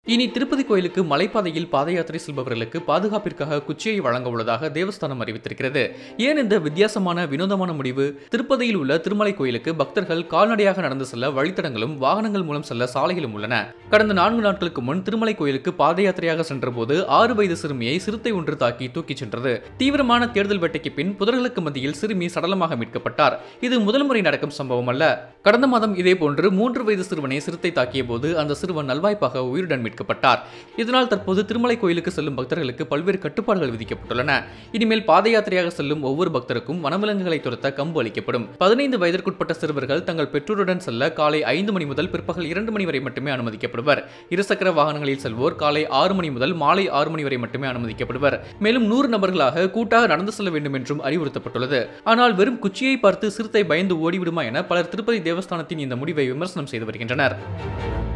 இனி திருப்பதி கோயிலுக்கு மலைப்பாதையில் பாத யாத்திரை செல்பவர்களுக்கு பாதுகாப்பிற்காக குச்சியை வழங்க உள்ளதாக தேவஸ்தானம் அறிவித்திருக்கிறது ஏன் இந்த வித்தியாசமான வினோதமான முடிவு திருப்பதியில் உள்ள திருமலை கோயிலுக்கு பக்தர்கள் கால்நடையாக நடந்து செல்ல வழித்தடங்களும் வாகனங்கள் மூலம் செல்ல சாலைகளும் உள்ளன கடந்த நான்கு நாட்களுக்கு முன் திருமலை கோயிலுக்கு பாத யாத்திரையாக சென்றபோது ஆறு வயது சிறுமியை சிறுத்தை ஒன்று தாக்கி தூக்கிச் சென்றது தீவிரமான தேடுதல் வேட்டைக்கு பின் புதர்களுக்கு மத்தியில் சிறுமி சடலமாக மீட்கப்பட்டார் இது முதல் முறை நடக்கும் சம்பவம் அல்ல கடந்த மாதம் இதேபோன்று மூன்று வயது சிறுவனை சிறுத்தை தாக்கிய போது அந்த சிறுவன் நல்வாய்ப்பாக உயிருடன் மீட்கப்பட்டார் இதனால் தற்போது திருமலை கோயிலுக்கு செல்லும் பக்தர்களுக்கு பல்வேறு கட்டுப்பாடுகள் விதிக்கப்பட்டுள்ளன இனிமேல் பாத யாத்திரையாக செல்லும் ஒவ்வொரு பக்தருக்கும் வனவிலங்குகளை துரத்த கம்பு அளிக்கப்படும் பதினைந்து வயதிற்குட்பட்ட சிறுவர்கள் தங்கள் பெற்றோருடன் செல்ல காலை ஐந்து மணி முதல் பிற்பகல் இரண்டு மணி வரை மட்டுமே அனுமதிக்கப்படுவர் இருசக்கர வாகனங்களில் செல்வோர் காலை ஆறு மணி முதல் மாலை ஆறு மணி வரை மட்டுமே அனுமதிக்கப்படுவர் மேலும் நூறு நபர்களாக கூட்டாக நடந்து செல்ல வேண்டும் என்றும் அறிவுறுத்தப்பட்டுள்ளது ஆனால் வெறும் குச்சியை பார்த்து சிறுத்தை பயந்து ஓடிவிடுமா என பலர் திருப்பதி தேவஸ்தானத்தின் இந்த முடிவை விமர்சனம் செய்து வருகின்றனர்